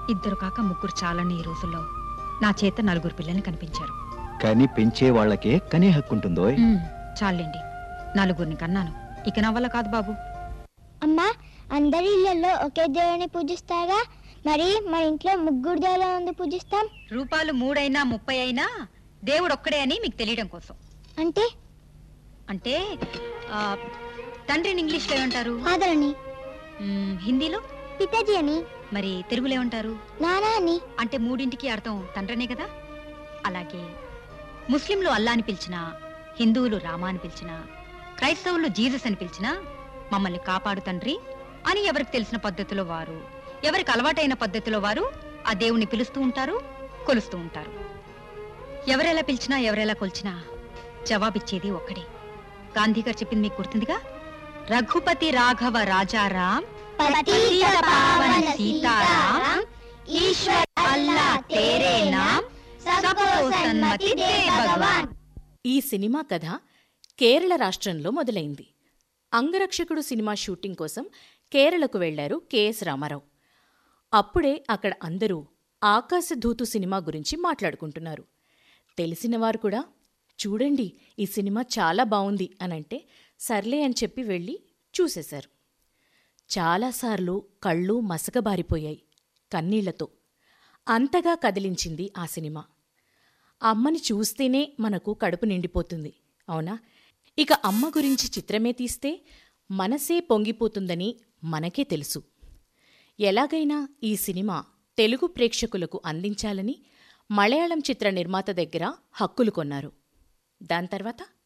ఇద్దరు కాక ముగ్గురు చాలని ఈ రోజుల్లో నా చేత నలుగురు పిల్లల్ని కనిపించారు కానీ పెంచే వాళ్ళకే కనే హక్కు ఉంటుందో ఉమ్, చాలండి నలుగురిని కన్నాను ఇక నా వల్ల కాదు బాబు అమ్మా అందరి ఇళ్లలో ఒకే దేవుని పూజిస్తారా మరి మన ఇంట్లో ముగ్గురు దేవులను ఎందుకు పూజిస్తాం రూపాలు మూడైనా ముప్పై అయినా దేవుడు ఒక్కడే అని మీకు తెలియడం కోసం అంటే అంటే ఆ, తండ్రిని ఇంగ్లీష్లో ఏమంటారు ఫాదర్ అని మ్, హిందీలో పితాజీ అని మరి తెలుగులో ఏమంటారు నానా అని అంటే మూడింటికి అర్థం తండ్రనే కదా అలాగే ముస్లింలు అల్లా అని పిలిచినా హిందువులు రామా అని పిలిచినా క్రైస్తవులు జీసస్ అని పిలిచినా మమ్మల్ని కాపాడు తండ్రి అని ఎవరికి తెలిసిన పద్ధతిలో వారు ఎవరికి అలవాటైన పద్ధతిలో వారు ఆ దేవుణ్ణి పిలుస్తూ ఉంటారు కొలుస్తూ ఉంటారు ఎవరెలా పిలిచినా ఎవరెలా కొలిచినా జవాబిచ్చేది ఒక్కడే గాంధీ గారు చెప్పింది మీకు గుర్తుందిగా రఘుపతి రాఘవ రాజారాం పతిత పావన సీతారాం ఈశ్వర్ అల్లా తేరే నామ్ సబ్కో సన్మతి దే భగవాన్ ఈ సినిమా కథ కేరళ రాష్ట్రంలో మొదలైంది అంగరక్షకుడు సినిమా షూటింగ్ కోసం కేరళకు వెళ్లారు కెఎస్ రామారావు అప్పుడే అక్కడ అందరూ ఆకాశధూతు సినిమా గురించి మాట్లాడుకుంటున్నారు తెలిసినవారు కూడా చూడండి ఈ సినిమా చాలా బావుంది అనంటే సర్లే అని చెప్పి వెళ్ళి చూసేశారు చాలాసార్లు కళ్ళు మసకబారిపోయాయి కన్నీళ్లతో అంతగా కదిలించింది ఆ సినిమా అమ్మని చూస్తేనే మనకు కడుపు నిండిపోతుంది అవునా ఇక అమ్మ గురించి చిత్రమే తీస్తే మనసే పొంగిపోతుందని మనకే తెలుసు ఎలాగైనా ఈ సినిమా తెలుగు ప్రేక్షకులకు అందించాలని మలయాళం చిత్ర నిర్మాత దగ్గర హక్కులు కొన్నారు దాని తర్వాత